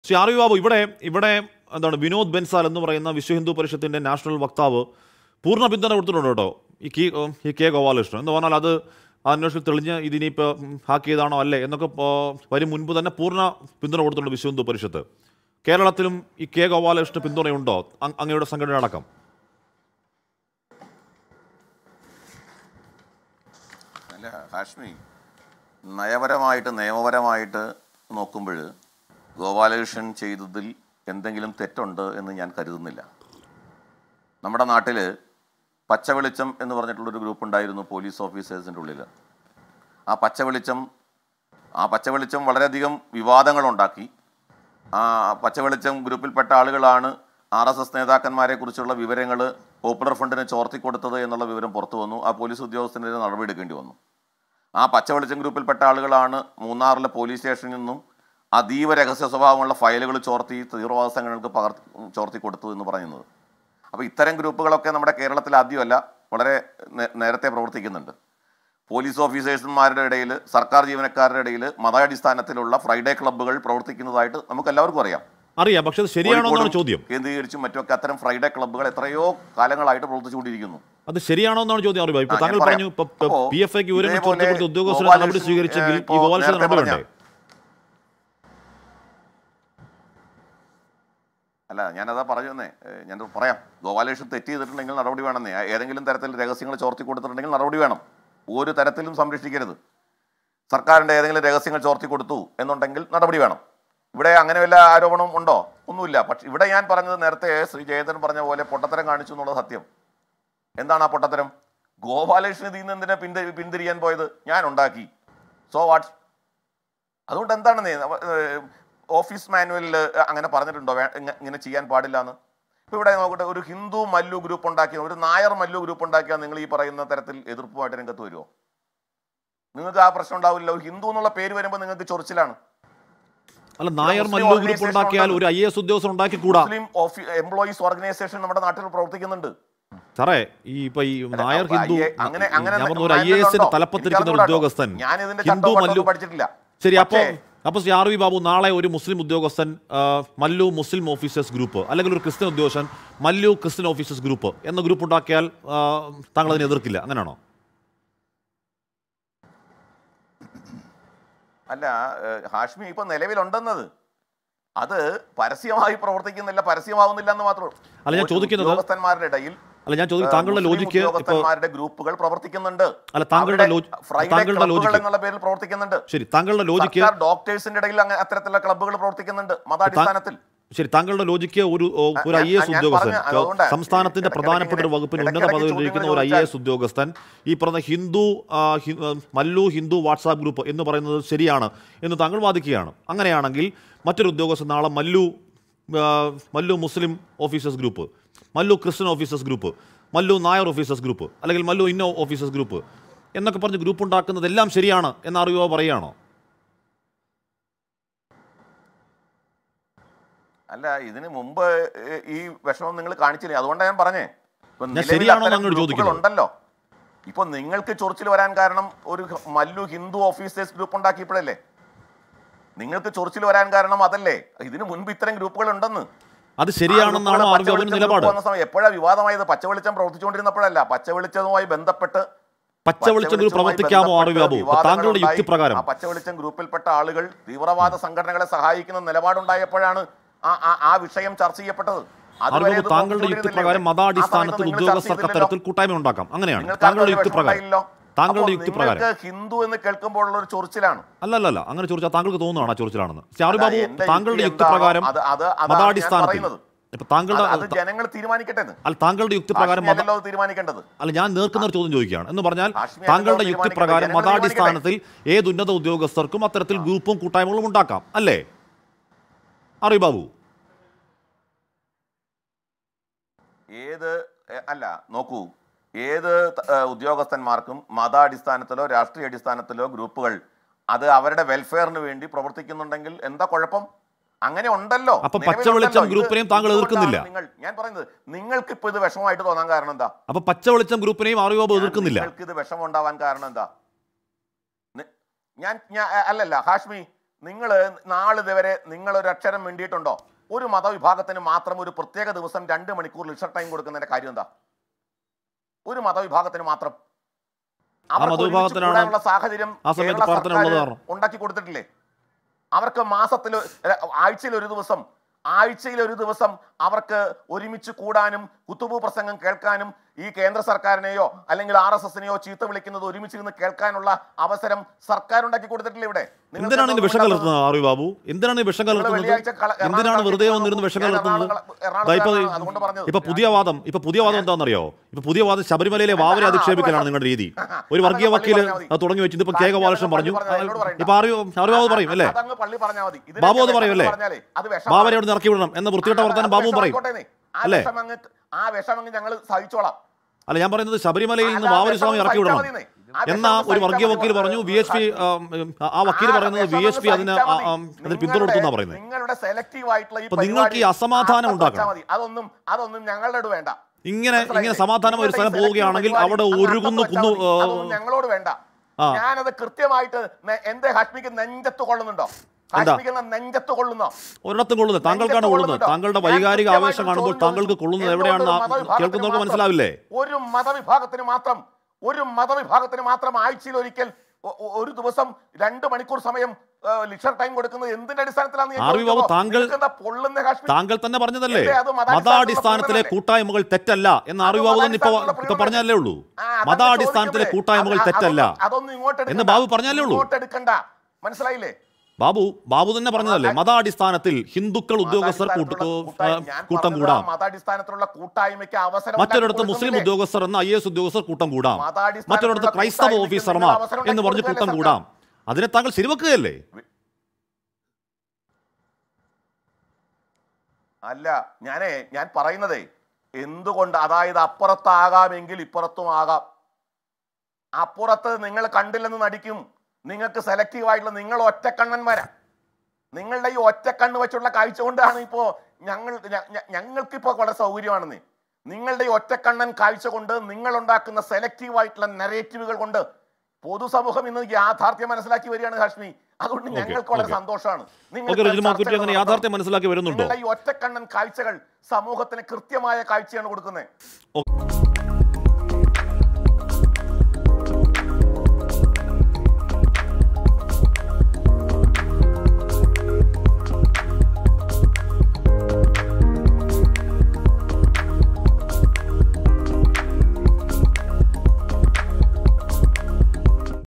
Shri R V Babu ഇവിടെ ഇവിടെ എന്താണ് വിനോദ് ബെൻസാൽ എന്ന് പറയുന്ന വിശ്വ ഹിന്ദു പരിഷത്തിന്റെ നാഷണൽ വക്താവ് പൂർണ്ണ പിന്തുണ കൊടുത്തിട്ടുണ്ട് കേട്ടോ ഈ കി ഈ കെ ഗോപാലകൃഷ്ണൻ എന്ന് പറഞ്ഞാൽ അത് ആ അന്വേഷണം തെളിഞ്ഞ് ഇതിനിപ്പോൾ ഹാക്ക് ചെയ്താണോ അല്ലേ എന്നൊക്കെ ആ, വരും മുൻപ് തന്നെ പൂർണ്ണ പിന്തുണ കൊടുത്തിട്ടുണ്ട് വിശ്വ ഹിന്ദു പരിഷത്ത് കേരളത്തിലും ഈ കെ ഗോപാലകൃഷ്ണ പിന്തുണയുണ്ടോ അങ്- അങ്ങയുടെ സംഘടന അടക്കം അല്ല ഹാഷ്മി നയപരമായിട്ട് നിയമപരമായിട്ട് നോക്കുമ്പോൾ ഗോപാലകൃഷ്ണൻ ചെയ്തതിൽ എന്തെങ്കിലും തെറ്റുണ്ട് എന്ന് ഞാൻ കരുതുന്നില്ല നമ്മുടെ നാട്ടിൽ പച്ചവെളിച്ചം എന്ന് പറഞ്ഞിട്ടുള്ളൊരു ഗ്രൂപ്പ് ഉണ്ടായിരുന്നു പോലീസ് ഓഫീസേഴ്സിൻ്റെ ഉള്ളിൽ ആ പച്ചവെളിച്ചം ആ പച്ചവെളിച്ചം വളരെയധികം വിവാദങ്ങളുണ്ടാക്കി ആ പച്ചവെളിച്ചം ഗ്രൂപ്പിൽപ്പെട്ട ആളുകളാണ് ആർ എസ് എസ് നേതാക്കന്മാരെ കുറിച്ചുള്ള വിവരങ്ങൾ പോപ്പുലർ ഫണ്ടിന് ചോർത്തി കൊടുത്തത് എന്നുള്ള വിവരം പുറത്തു വന്നു ആ പോലീസ് ഉദ്യോഗസ്ഥനെതിരെ നടപടിയെടുക്കേണ്ടി വന്നു ആ പച്ചവെളിച്ചം ഗ്രൂപ്പിൽപ്പെട്ട ആളുകളാണ് മൂന്നാറിലെ പോലീസ് സ്റ്റേഷനിൽ നിന്നും അതീവ രഹസ്യ സ്വഭാവമുള്ള ഫയലുകൾ ചോർത്തി തീവ്രവാദ സംഘടനകൾക്ക് പകർ ചോർത്തി കൊടുത്തു എന്ന് പറയുന്നത് അപ്പോൾ ഇത്തരം ഗ്രൂപ്പുകളൊക്കെ നമ്മുടെ കേരളത്തിൽ ആദ്യമല്ല വളരെ നേ- നേരത്തെ പ്രവർത്തിക്കുന്നുണ്ട് പോലീസ് ഓഫീസേഴ്സുമാരുടെ ഇടയിൽ സർക്കാർ ജീവനക്കാരുടെ ഇടയിൽ മതാടിസ്ഥാനത്തിലുള്ള ഫ്രൈഡേ ക്ലബ്ബുകൾ പ്രവർത്തിക്കുന്നതായിട്ട് നമുക്ക് എല്ലാവർക്കും അറിയാം അറിയാം പക്ഷെ അത് ശരിയാണോ എന്നാണ് കോഴിക്കോടും ചോദ്യം കേന്ദ്രീകരിച്ചും മറ്റുമൊക്കെ അത്തരം ഫ്രൈഡേ ക്ലബ്ബുകൾ എത്രയോ കാലങ്ങളായിട്ട് പ്രവർത്തിച്ചുകൊണ്ടിരിക്കുന്നു അത് ശരിയാണോ എന്നാണ് ചോദ്യം അറിയാം ഇപ്പൊ ആ, ഞാൻ താങ്കൾ പറയാം. പറഞ്ഞു ഇപ്പൊ അപ്പോ പി എഫ് ഐക്ക് വിവരങ്ങൾ ഇതേപോലെ ചോർത്തി കൊടുത്ത ഉദ്യോഗസ്ഥരെ ഗോപാലകൃഷ്ണൻ, നടപടി സ്വീകരിച്ചെങ്കിൽ ഏഹ്, ഈ ഇപ്പോ ഗോപാലകൃഷ്ണൻ നേരത്തെ നടപടി പറഞ്ഞ- വേണ്ടേ അല്ല ഞാനതാ പറഞ്ഞു തന്നെ ഏഹ് ഞാൻ പറയാം ഗോപാലകൃഷ്ണൻ തെറ്റ് ചെയ്തിട്ടുണ്ടെങ്കിൽ നടപടി വേണമെന്നേ ഏതെങ്കിലും തരത്തിൽ രഹസ്യങ്ങൾ ചോർത്തി കൊടുത്തിട്ടുണ്ടെങ്കിൽ നടപടി വേണം ഒരു തരത്തിലും സംരക്ഷിക്കരുത് സർക്കാരിൻ്റെ ഏതെങ്കിലും രഹസ്യങ്ങൾ ചോർത്തി കൊടുത്തു എന്നുണ്ടെങ്കിൽ നടപടി വേണം ഇവിടെ അങ്ങനെ വല്ല ആരോപണം ഉണ്ടോ ഒന്നുമില്ല പക്ഷെ ഇവിടെ ഞാൻ പറഞ്ഞത് നേരത്തെ ശ്രീ ജയചന്ദ്രൻ പറഞ്ഞ പോലെ പൊട്ടത്തരം കാണിച്ചു എന്നുള്ളത് സത്യം എന്താണ് ആ പൊട്ടത്തരം ഗോപാലകൃഷ്ണൻ ഇതിൽ നിന്ന് എന്തിനാ പിന്തി പിന്തിരിയാൻ പോയത് ഞാൻ ഉണ്ടാക്കി സോ വാട്ട് അതുകൊണ്ട് എന്താണ് നീ ഏഹ്, ഓഫീസ് മാനുവലിൽ അങ്ങനെ പറഞ്ഞിട്ടുണ്ടോ വേ- ഇങ്ങ- ഇങ്ങനെ ചെയ്യാൻ പാടില്ല എന്ന് ഇപ്പൊ ഇവിടെ നോക്കട്ടെ ഒരു ഹിന്ദു മല്ലു ഗ്രൂപ്പ് ഉണ്ടാക്കിയ ഒരു നായർ മല്ലു ഗ്രൂപ്പ് ഉണ്ടാക്കിയാൽ നിങ്ങൾ ഈ പറയുന്ന തരത്തിൽ എതിർപ്പുമായിട്ട് രംഗത്ത് വരുമോ നിങ്ങൾക്ക് ആ പ്രശ്നം ഉണ്ടാവില്ല ഒരു ഹിന്ദു എന്നുള്ള പേര് വരുമ്പോൾ നിങ്ങൾക്ക് ചൊറിച്ചിലാണ് അല്ല Nair Muslim Mallu group organization ഉണ്ടാക്കിയാൽ ഒരു ഐ എസ് ഉദ്യോഗസ്ഥർ ഉണ്ടാക്കി കൂടാ മുസ്ലിം ഓഫീ എംപ്ലോയീസ് ഓർഗനൈസേഷൻ നമ്മുടെ നാട്ടിൽ പ്രവർത്തിക്കുന്നുണ്ട് സാറേ ഈ ഇപ്പൊ ഈ നായർ അപ്പൊ ഹിന്ദു ഐ- അങ്ങനെ അങ്ങനെ ഞാൻ പറഞ്ഞ ഒരു ഐ എ മാനുവൽ എസിന്റെ ഉണ്ടോ? തലപ്പത്തിരിക്കുന്ന ഒരു എനിക്കറിഞ്ഞൂടാ ഉദ്യോഗസ്ഥൻ കേട്ടോ. ഞാൻ ഇതിന്റെ ഹിന്ദു ചട്ടവും മല്ലു പട്ടവും പഠിച്ചിട്ടില്ല ശരി അപ്പൊ പക്ഷേ, അപ്പൊ ശ്രീ ആർ വി ബാബു നാളെ ഒരു മുസ്ലിം ഉദ്യോഗസ്ഥൻ ആ, മല്ലു മുസ്ലിം ഓഫീസേഴ്സ് ഗ്രൂപ്പ് അല്ലെങ്കിൽ ഒരു ക്രിസ്ത്യൻ ഉദ്യോഗസ്ഥൻ മല്ലു ക്രിസ്ത്യൻ ഓഫീസേഴ്സ് ഗ്രൂപ്പ് എന്ന ഗ്രൂപ്പ് ഉണ്ടാക്കിയാൽ ആ, താങ്കൾ അതിനെ എതിർക്കില്ല അങ്ങനെയാണോ അല്ല ഏഹ്, ഹാഷ്മി ഇപ്പൊ നിലവിലുണ്ടെന്നത് അത് പരസ്യമായി പ്രവർത്തിക്കുന്നില്ല പരസ്യമാവുന്നില്ല എന്ന് മാത്രം അല്ല, ഞാൻ ചോദിക്കുന്നത് ഉദ്യോഗസ്ഥന്മാരുടെ ഇടയിൽ അല്ല ഞാൻ ചോദിക്കും ഏഹ്, താങ്കളുടെ മുസ്ലിം ലോജിക്ക് ഇപ്പൊ ഉദ്യോഗസ്ഥന്മാരുടെ ഗ്രൂപ്പുകൾ പ്രവർത്തിക്കുന്നുണ്ട് അല്ല, താങ്കളുടെ അവരുടെ ലോജി- ഫ്രൈഡേ താങ്കളുടെ ക്ലബ്ബുകൾ ലോജിക്ക് എന്നുള്ള പേരിൽ പ്രവർത്തിക്കുന്നുണ്ട് ശരി താങ്കളുടെ ലോജിക്ക് സർക്കാർ ഡോക്ടേഴ്സിന്റെ ഇടയിൽ അങ്ങനെ അത്തരത്തിലുള്ള ക്ലബ്ബുകൾ പ്രവർത്തിക്കുന്നുണ്ട് മതാടിസ്ഥാനത്തിൽ ശരി താങ്കളുടെ ലോജിക്ക് ഒരു ഓ, ഒരു ഐ ഞാൻ- എസ് ഞാൻ ഉദ്യോഗസ്ഥൻ പറഞ്ഞ- അതുകൊണ്ടാ. സംസ്ഥാനത്തിന്റെ ഇടയ്ക്കിടയ്ക്ക് പ്രധാനപ്പെട്ട ഒരു ഇങ്ങനെ- വകുപ്പിൽ ഉന്നത ഇടയ്ക്കിടയ്ക്ക് പദവിയിൽ ഇരിക്കുന്ന ഒരു ഐ ചോദ്യങ്ങൾ എസ് ഉദ്യോഗസ്ഥൻ ഈ പറഞ്ഞ ഹിന്ദു ആ, ഹി- ആ, മല്ലു ഹിന്ദു വാട്സാപ്പ് ഗ്രൂപ്പ് എന്ന് പറയുന്നത് ശരിയാണ് എന്ന് താങ്കൾ വാദിക്കുകയാണ് അങ്ങനെയാണെങ്കിൽ മറ്റൊരു ഉദ്യോഗസ്ഥൻ നാളെ മല്ലു ആ, Mallu Muslim officers group Mallu Christian officers group Mallu Nair officers group അല്ലെങ്കിൽ മല്ലു ഇന്നോ ഓഫീസേഴ്സ് ഗ്രൂപ്പ് എന്നൊക്കെ പറഞ്ഞ് ഗ്രൂപ്പ് ഉണ്ടാക്കുന്നതെല്ലാം ശരിയാണ് എന്ന് അറിയുമോ പറയുകയാണോ അല്ല ഇതിന് മുമ്പ് ഏഹ്, ഈ വിഷമം നിങ്ങൾ കാണിച്ചില്ലേ അതുകൊണ്ടാണ് ഞാൻ പറഞ്ഞേ ഇപ്പൊ ഞാൻ നിലവിൽ ശരിയാണോ അത്തരം എന്നങ്ങോട്ട് ഗ്രൂപ്പുകൾ ചോദിക്കുന്നത്? ഉണ്ടല്ലോ ഇപ്പൊ നിങ്ങൾക്ക് ചൊറിച്ചിൽ വരാൻ കാരണം ഒരു ഹ- മല്ലു ഹിന്ദു ഓഫീസേഴ്സ് ഗ്രൂപ്പ് ഉണ്ടാക്കിയപ്പോഴല്ലേ നിങ്ങൾക്ക് ചൊറിച്ചിൽ വരാൻ കാരണം അതല്ലേ ഇതിനു മുൻപ് ഇത്തരം ഗ്രൂപ്പുകൾ ഉണ്ടെന്ന് അത് ശരിയാണെന്നാണോ ആർ വി ബാബുവിന്റെ നിലപാട് എപ്പോഴാ വിവാദമായത് പച്ചവെളിച്ചം പ്രവർത്തിച്ചുകൊണ്ടിരുന്നപ്പോഴല്ല പച്ചവെളിച്ചതുമായി ബന്ധപ്പെട്ട് പച്ചവെളിച്ചം ഗ്രൂപ്പ് പ്രവർത്തിക്കാമോ ആർ വി ബാബു ഇപ്പൊ താങ്കളുടെ യുക്തി പ്രകാരം ആ പച്ചവെളിച്ചം ഗ്രൂപ്പിൽപ്പെട്ട ആളുകൾ തീവ്രവാദ സംഘടനകളെ സഹായിക്കുന്ന നിലപാടുണ്ടായപ്പോഴാണ് ആ ആ- ആ വിഷയം ചർച്ച ചെയ്യപ്പെട്ടത് ആർ അതുവരെ ബാബു ഇത് താങ്കളുടെ യുക്തി പ്രവർത്തിച്ചുകൊണ്ടിരുന്നില്ലേ? പ്രകാരം ആ മതാടിസ്ഥാനത്തിൽ സമയത്ത് നിങ്ങൾ ഉദ്യോഗസ്ഥർക്ക് ചർച്ച അത്തരത്തിൽ ചെയ്തില്ലല്ലോ. കൂട്ടായ്മ ഉണ്ടാക്കാം അങ്ങനെയാണ് നിങ്ങൾക്ക് താങ്കളുടെ ആർക്കും യുക്തി വിഷമം പ്രകാരം ഉണ്ടായില്ലല്ലോ. താങ്കളുടെ അപ്പോൾ യുക്തി പ്രകാരം നിങ്ങൾക്ക് ഹിന്ദു എന്ന് കേൾക്കുമ്പോഴുള്ള ഒരു ചൊറിച്ചിലാണ് അല്ല അല്ല അല്ല അങ്ങനെ ചോദിച്ചാൽ താങ്കൾക്ക് തോന്നുകയാണോ ആ ചോദിച്ചാണെന്ന് ശ്രീ ആർ അല്ല, ബാബു എന്റെ താങ്കളുടെ യുക്തി യുക്തി എന്താണോ പ്രകാരം അത് അത് അതാണ് ഞാൻ മതാടിസ്ഥാനത്തിൽ പറയുന്നത്. ഇപ്പൊ താങ്കളുടെ അത് അത് ജനങ്ങൾ തീരുമാനിക്കട്ടെ എന്ന്. അല്ല താങ്കളുടെ യുക്തി പ്രകാരം മത ഹാഷ്മിയല്ലല്ലോ അത് തീരുമാനിക്കേണ്ടത് അല്ല ഞാൻ നേർക്കുന്ന ഒരു ചോദ്യം ചോദിക്കുകയാണ് എന്ന് പറഞ്ഞാൽ ഹാഷ്മി താങ്കളുടെ അല്ലല്ലോ യുക്തി പ്രകാരം തീരുമാനിക്കുന്നത്. മതാടിസ്ഥാനത്തിൽ ഏത് ഉന്നത ഉദ്യോഗസ്ഥർക്കും അത്തരത്തിൽ ഗ്രൂപ്പും കൂട്ടായ്മകളും ഉണ്ടാക്കാം അല്ലേ അറിയ ബാബു ഏത് എ- അല്ല നോക്കൂ ഏത് ത- ഏ, ഉദ്യോഗസ്ഥന്മാർക്കും മതാടിസ്ഥാനത്തിലോ രാഷ്ട്രീയ അടിസ്ഥാനത്തിലോ ഗ്രൂപ്പുകൾ അത് അവരുടെ വെൽഫെയറിന് വേണ്ടി പ്രവർത്തിക്കുന്നുണ്ടെങ്കിൽ എന്താ കുഴപ്പം അങ്ങനെ ഉണ്ടല്ലോ അപ്പൊ നിലവിലുണ്ടല്ലോ. പച്ചവെളിച്ചം ഇത് ഗ്രൂപ്പിനെയും താങ്കൾ ഇതുകൊണ്ടാണ് എതിർക്കുന്നില്ല. നിങ്ങൾ ഞാൻ പറയുന്നത് നിങ്ങൾക്ക് ഇപ്പൊ ഇത് വിഷമമായിട്ട് തോന്നാൻ കാരണം എന്താ അപ്പൊ പച്ചവെളിച്ചം ഗ്രൂപ്പിനെയും ആർ ബാബു എതിർക്കുന്നില്ല നിങ്ങൾക്ക് ഇത് വിഷമം ഉണ്ടാവാൻ കാരണം എന്താ നി- ഞാൻ ഞാൻ അ- അല്ലല്ല ഹാഷ്മി നിങ്ങൾ നാളിതുവരെ നിങ്ങൾ ഒരു അക്ഷരം വേണ്ടിയിട്ടുണ്ടോ ഒരു മതവിഭാഗത്തിന് മാത്രം ഒരു പ്രത്യേക ദിവസം രണ്ട് മണിക്കൂർ ലിഷർ ടൈം കൊടുക്കുന്നതിന്റെ കാര്യം എന്താ ഒരു മതവിഭാഗത്തിന് മാത്രം അവർക്ക് ഒരുമിച്ച് മതവിഭാഗത്തിനാണ് കൂടാനുള്ള സാഹചര്യം ആ സമയത്ത് കേരള പ്രാർത്ഥന സർക്കാർ ഉള്ളത് കാരണം. ഉണ്ടാക്കി കൊടുത്തിട്ടില്ലേ അവർക്ക് മാസത്തിൽ ആഴ്ചയിൽ ഒരു ദിവസം ആഴ്ചയിൽ ഒരു ദിവസം അവർക്ക് ഒരുമിച്ച് കൂടാനും കുത്തുബു പ്രസംഗം കേൾക്കാനും ഈ കേന്ദ്ര സർക്കാരിനെയോ അല്ലെങ്കിൽ ആർ എസ് എസിനെയോ ചീത്ത വിളിക്കുന്നത് ഒരുമിച്ചിരുന്ന് കേൾക്കാനുള്ള അവസരം സർക്കാർ ഉണ്ടാക്കി കൊടുത്തിട്ടില്ല ഇവിടെ നിങ്ങൾക്ക് എന്തിനാണ് ഇതിന് വിഷം എന്തുകൊണ്ടാണ് കലർത്തുന്നത് ആർ വി ബാബു എന്തിനാണ് ഈ വിഷം കലർത്തുന്നത് വെള്ളിയാഴ്ച കള- എന്തിനാണ് എറണാകുളം വെറുതെ കളക്ടർ വന്നിരുന്ന് വിഷം ഞാൻ കലർത്തുന്നത് എറണാകുളം- ദാ ഇപ്പൊ എറണാകുളത്താണ് അതുകൊണ്ട് പറഞ്ഞത്. ഇപ്പൊ പുതിയ വാദം ഇപ്പൊ പുതിയ വാദം എന്താണെന്നറിയോ ഇപ്പൊ പുതിയ വാദം ശബരിമലയിലെ വാവരെ ആ, അധിക്ഷേപിക്കലാണ് അത് നിങ്ങളുടെ രീതി ആ, ഒരു വർഗീയ അതങ്ങ് വക്കീല് പള്ളി പറഞ്ഞാൽ മതി. അത് തുടങ്ങി വെച്ചിട്ട് ഇപ്പൊ കെ അതങ്ങ് ഗോപാലകൃഷ്ണൻ പറഞ്ഞു പള്ളി പറഞ്ഞാൽ എന്നോട് പറയണ്ട. ഇപ്പൊ അറിയോ അറിവ് ബാബു പറയും അല്ലേ അതങ്ങ് പള്ളി പറഞ്ഞാൽ മതി ഇതിനൊക്കെ ബാബു അത് വിഷം പറയും അല്ലേ പറഞ്ഞാലേ അത് വിഷമാണ്. ബാബരെ അവിടെ ഇറക്കി വിടണം എന്ന വൃത്തികെട്ട വർത്താനം ആ, ബാബു വിഷം പറയും ആയിക്കോട്ടെന്നേ. ആ അല്ലേ? വിഷം അങ്ങ് ആ വിഷം അങ്ങ് ഞങ്ങൾ സഹിച്ചോളാം അല്ല ഞാൻ പറയുന്നത് ശബരിമലയിൽ നിന്ന് അല്ല, ബാബരി സ്വാമി വിഷം ഇറക്കി വിടണം സഹിച്ചാൽ മതി. ആ എന്ന വിഷം ഒരു വർഗീയ സഹിച്ചാൽ വക്കീൽ മതി. പറഞ്ഞു വി എച്ച് പി ആ വക്കീൽ ആ പറയുന്നത് വിഷം വി എച്ച് പി അങ്ങ് അതിന് സഹിച്ചാൽ ആ, ആ, മതി. അതിന് നിങ്ങളുടെ- പിന്തുണ കൊടുത്തു പറയുന്നത് നിങ്ങളുടെ സെലക്റ്റീവ് ആയിട്ടുള്ള ഈ അപ്പൊ നിങ്ങൾക്ക് ഈ പരിപാടി അസമാധാനം ആ ഉണ്ടാക്കണം. മതി. അതൊന്നും അതൊന്നും ഞങ്ങളുടെ അടുത്ത് വേണ്ട ഇങ്ങനെ ഇങ്ങനെ മനസ്സിലായില്ലേ? സമാധാനമായ ഒരു സ്ഥലം നിങ്ങളുടെ ഈ പോവുകയാണെങ്കിൽ selective അവിടെ പരിപാടി ഒരുകുന്നു അങ്ങ് കുന്നു അർത്ഥം വെച്ചാൽ മതി. ഏ, അതൊന്നും ഞങ്ങളോട് വേണ്ട ആ. ഞാനത് കൃത്യമായിട്ട് നെ- എന്റെ ഹാഷ്മിക്ക് നെഞ്ചത്ത് കൊള്ളുന്നുണ്ടോ എന്താ? ഹാഷ്മിക്ക് എന്നാ നെഞ്ചത്ത് കൊള്ളുന്നോ ഒരിടത്തും കൊള്ളുന്നത് താങ്കൾക്കാണ് നെഞ്ചത്ത് കൊള്ളുന്നത് കൊള്ളുന്നുണ്ടോ? താങ്കളുടെ ഞാൻ വൈകാരിക കൃത്യമായിട്ട് ആവേശം കാണുമ്പോൾ ചോദ്യം താങ്കൾക്ക് ചോദിച്ചു. കൊള്ളുന്നത് എന്തുകൊണ്ട് എവിടെയാണെന്ന് ഒരു മതവിഭാഗത്തിന് കേൾക്കുന്നവർക്ക് മാത്രം- മനസ്സിലാവില്ലേ ഒരു മതവിഭാഗത്തിന് മാത്രം ഒരു മതവിഭാഗത്തിന് മാത്രം ആഴ്ചയിൽ ഒരിക്കൽ ഒ- ഒ- ഒരു ദിവസം രണ്ട് മണിക്കൂർ സമയം ലിഷർ ടൈം കൊടുക്കുന്നത് എന്തിന്റെ അടിസ്ഥാനത്തിലാണ് ആർ വി ബാബു, താങ്കൾ- പൊള്ളുന്ന കാശ്മീർ താങ്കൾ തന്നെ പറഞ്ഞതല്ലേ എന്തേ അത് മതാടിസ്ഥാനത്തിലുള്ള മതാടിസ്ഥാനത്തിലെ പ്രീണനല്ലേ? കൂട്ടായ്മകൾ തെറ്റല്ല എന്ന് അറിവ് ബാബു തന്നെ ഇപ്പൊ മതാടിസ്ഥാനത്തിലുള്ള ഇപ്പൊ പറഞ്ഞല്ലേ ഉള്ളൂ ആ, അതങ്ങ് മതാടിസ്ഥാനത്തിലെ ചോദിക്കട്ടെ. കൂട്ടായ്മകൾ അത് തെറ്റല്ല അതൊന്നും- അതൊന്നും ഇങ്ങോട്ട് എന്ന് എടുക്കണ്ട. ബാബു പറഞ്ഞല്ലേ ഉള്ളൂ. ഇങ്ങോട്ട് എടുക്കണ്ട മനസ്സിലായില്ലേ ബാബു ബാബു തന്നെ പറഞ്ഞതല്ലേ മത- മതാടിസ്ഥാനത്തിൽ ഹിന്ദുക്കൾ ഉദ്യോഗസ്ഥർ കൂട്ട- മതാടിസ്ഥാനത്തിലുള്ള കൂട്ടായ്മ- ഞാൻ കൂട്ടം പറഞ്ഞത് കൂടാം ആ മതാടിസ്ഥാനത്തിലുള്ള കൂട്ടായ്മയ്ക്ക് അവസരം മറ്റൊരിടത്ത് ഉണ്ടാക്കി മുസ്ലിം കൊടുക്കുന്നില്ലേ? ഉദ്യോഗസ്ഥർ എന്ന ഐ എസ് ഉദ്യോഗസ്ഥർ കൂട്ടം കൂടാം മതാടിസ്ഥാനത്തിലുള്ള മറ്റൊരിടത്ത് ക്രൈസ്തവ കൂട്ടായ്മയ്ക്ക് ഓഫീസർമാർ നിങ്ങൾ അവസരം എന്ന് പറഞ്ഞ് ഉണ്ടാക്കി കൂട്ടം കൊടുക്കുകയല്ലേ കൂടാം അതിനെ താങ്കൾ ശരിവെക്കുകയല്ലേ അല്ല ഞാനേ ഞാൻ പറയുന്നതേ എന്തുകൊണ്ട് അതായത് അപ്പുറത്താകാമെങ്കിൽ ഇപ്പുറത്തും ആകാം അപ്പുറത്ത് നിങ്ങൾ കണ്ടില്ലെന്ന് നടിക്കും നിങ്ങൾക്ക് സെലക്റ്റീവ് ആയിട്ടുള്ള നിങ്ങൾ ഒറ്റക്കണ്ണന്മാരാ നിങ്ങളുടെ ഈ ഒറ്റക്കണ്ണ് വെച്ചുള്ള കാഴ്ച കൊണ്ടാണ് ഇപ്പോ ഞങ്ങൾ ഞ- ഞ- ഞങ്ങൾക്കിപ്പോ വളരെ സൗകര്യമാണെന്ന് നിങ്ങളുടെ ഈ ഒറ്റക്കണ്ണൻ കാഴ്ച കൊണ്ട് നിങ്ങൾ ഉണ്ടാക്കുന്ന സെലക്റ്റീവ് ആയിട്ടുള്ള നെറേറ്റീവുകൾ കൊണ്ട് പൊതുസമൂഹം ഇന്ന് യാഥാർത്ഥ്യം മനസ്സിലാക്കി വരികയാണ് കാശ്മി അതുകൊണ്ട് ഓക്കേ, ഞങ്ങൾക്ക് വളരെ ഓക്കേ. സന്തോഷമാണ് നിങ്ങൾ ഓക്കെ ഇത്തരം റിജിൽ മാക്കുറ്റി ചർച്ചകൾ അങ്ങനെ നടത്തണം. യാഥാർത്ഥ്യം മനസ്സിലാക്കി വരുന്നുണ്ടോ നിങ്ങളുടെ ഈ ഒറ്റക്കണ്ണൻ കാഴ്ചകൾ സമൂഹത്തിന് കൃത്യമായ കാഴ്ചയാണ് കൊടുക്കുന്നത്